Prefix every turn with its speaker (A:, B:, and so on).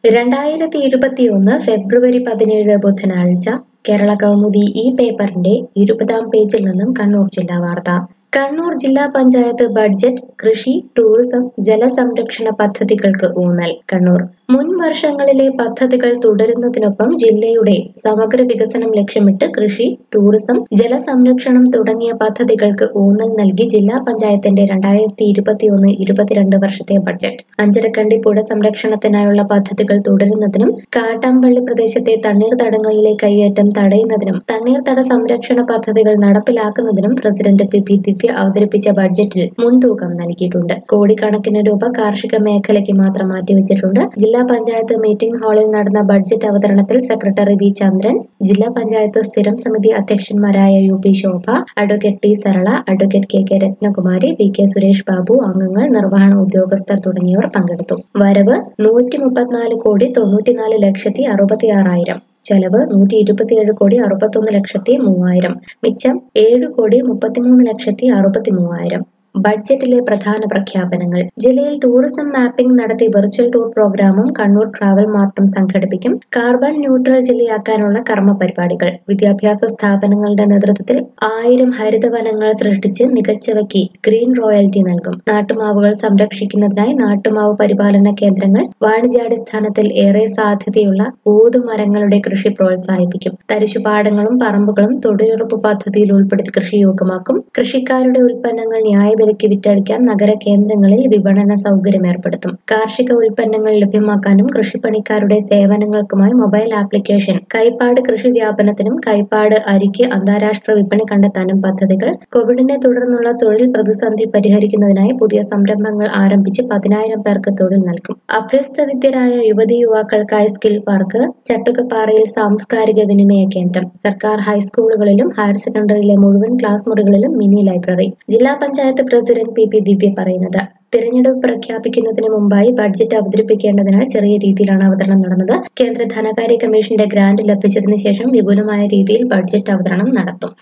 A: രണ്ടായിരത്തി ഇരുപത്തിയൊന്ന് ഫെബ്രുവരി പതിനേഴ് ബുധനാഴ്ച കേരള കൗമുദി ഈ പേപ്പറിന്റെ ഇരുപതാം പേജിൽ നിന്നും കണ്ണൂർ ജില്ലാ വാർത്ത കണ്ണൂർ ജില്ലാ പഞ്ചായത്ത് ബഡ്ജറ്റ് കൃഷി ടൂറിസം ജലസംരക്ഷണ പദ്ധതികൾക്ക് ഊന്നൽ കണ്ണൂർ മുൻ വർഷങ്ങളിലെ പദ്ധതികൾ തുടരുന്നതിനൊപ്പം ജില്ലയുടെ സമഗ്ര വികസനം ലക്ഷ്യമിട്ട് കൃഷി ടൂറിസം ജലസംരക്ഷണം തുടങ്ങിയ പദ്ധതികൾക്ക് ഊന്നൽ നൽകി ജില്ലാ പഞ്ചായത്തിന്റെ രണ്ടായിരത്തി ഇരുപത്തിയൊന്ന് ഇരുപത്തിരണ്ട് വർഷത്തെ ബഡ്ജറ്റ് അഞ്ചരക്കണ്ടി പുഴ സംരക്ഷണത്തിനായുള്ള പദ്ധതികൾ തുടരുന്നതിനും കാട്ടാമ്പള്ളി പ്രദേശത്തെ തണ്ണീർത്തടങ്ങളിലെ കയ്യേറ്റം തടയുന്നതിനും തണ്ണീർത്തട സംരക്ഷണ പദ്ധതികൾ നടപ്പിലാക്കുന്നതിനും പ്രസിഡന്റ് പി പി ദിവ്യ അവതരിപ്പിച്ച ബഡ്ജറ്റിൽ മുൻതൂക്കം നൽകിയിട്ടുണ്ട് കോടിക്കണക്കിന് രൂപ കാർഷിക മേഖലയ്ക്ക് മാത്രം മാറ്റിവെച്ചിട്ടുണ്ട് ജില്ലാ പഞ്ചായത്ത് മീറ്റിംഗ് ഹാളിൽ നടന്ന ബഡ്ജറ്റ് അവതരണത്തിൽ സെക്രട്ടറി വി ചന്ദ്രൻ ജില്ലാ പഞ്ചായത്ത് സ്ഥിരം സമിതി അധ്യക്ഷന്മാരായ U P Shobha advocate T Sarala advocate K K Rathnakumari V K Suresh Babu അംഗങ്ങൾ നിർവഹണ ഉദ്യോഗസ്ഥർ തുടങ്ങിയവർ പങ്കെടുത്തു വരവ് നൂറ്റി മുപ്പത്തിനാല് കോടി തൊണ്ണൂറ്റിനാല് ലക്ഷത്തി അറുപത്തി ആറായിരം ചെലവ് നൂറ്റി ഇരുപത്തിയേഴ് കോടി അറുപത്തൊന്ന് ലക്ഷത്തി മൂവായിരം മിച്ചം ഏഴ് കോടി മുപ്പത്തിമൂന്ന് ലക്ഷത്തി അറുപത്തി മൂവായിരം ബഡ്ജറ്റിലെ പ്രധാന പ്രഖ്യാപനങ്ങൾ ജില്ലയിൽ ടൂറിസം മാപ്പിംഗ് നടത്തി വെർച്വൽ ടൂർ പ്രോഗ്രാമും കണ്ണൂർ ട്രാവൽ മാർട്ടും സംഘടിപ്പിക്കും കാർബൺ ന്യൂട്രൽ ജില്ലയാക്കാനുള്ള കർമ്മ പരിപാടികൾ വിദ്യാഭ്യാസ സ്ഥാപനങ്ങളുടെ നേതൃത്വത്തിൽ ആയിരം ഹരിതവനങ്ങൾ സൃഷ്ടിച്ച് മികച്ചവയ്ക്ക് ഗ്രീൻ റോയൽറ്റി നൽകും നാട്ടുമാവുകൾ സംരക്ഷിക്കുന്നതിനായി നാട്ടുമാവ് പരിപാലന കേന്ദ്രങ്ങൾ വാണിജ്യാടിസ്ഥാനത്തിൽ ഏറെ സാധ്യതയുള്ള ഊതുമരങ്ങളുടെ കൃഷി പ്രോത്സാഹിപ്പിക്കും തരിശുപാടങ്ങളും പറമ്പുകളും തൊഴിലുറപ്പ് പദ്ധതിയിൽ ഉൾപ്പെടുത്തി കൃഷിയോഗ്യമാക്കും കൃഷിക്കാരുടെ ഉൽപ്പന്നങ്ങൾ ന്യായവിലയ്ക്ക് വിറ്റഴിക്കാൻ നഗര കേന്ദ്രങ്ങളിൽ വിപണന സൗകര്യം ഏർപ്പെടുത്തും കാർഷിക ഉൽപ്പന്നങ്ങൾ ലഭ്യമാക്കാനും കൃഷിപ്പണിക്കാരുടെ സേവനങ്ങൾക്കുമായി മൊബൈൽ ആപ്ലിക്കേഷൻ കൈപ്പാട് കൃഷി വ്യാപനത്തിനും കൈപ്പാട് അരിക്ക് അന്താരാഷ്ട്ര വിപണി കണ്ടെത്താനും പദ്ധതികൾ കോവിഡിനെ തുടർന്നുള്ള തൊഴിൽ പ്രതിസന്ധി പരിഹരിക്കുന്നതിനായി പുതിയ സംരംഭങ്ങൾ ആരംഭിച്ച് പതിനായിരം പേർക്ക് തൊഴിൽ നൽകും അഭ്യസ്തവിദ്യരായ യുവതി യുവാക്കൾക്കായി സ്കിൽ പാർക്ക് ചട്ടുകപ്പാറയിൽ സാംസ്കാരിക വിനിമയ കേന്ദ്രം സർക്കാർ ഹൈസ്കൂളുകളിലും ഹയർ സെക്കൻഡറിയിലെ മുഴുവൻ ക്ലാസ് മുറികളിലും മിനി ലൈബ്രറി ജില്ലാ panchayat president P P Divya പറയുന്നത് തിരഞ്ഞെടുപ്പ് പ്രഖ്യാപിക്കുന്നതിന് മുമ്പായി ബഡ്ജറ്റ് അവതരിപ്പിക്കേണ്ടതിനാൽ ചെറിയ രീതിയിലാണ് അവതരണം നടന്നത് കേന്ദ്ര ധനകാര്യ കമ്മീഷന്റെ ഗ്രാന്റ് ലഭിച്ചതിന് ശേഷം വിപുലമായ രീതിയിൽ ബഡ്ജറ്റ് അവതരണം നടത്തും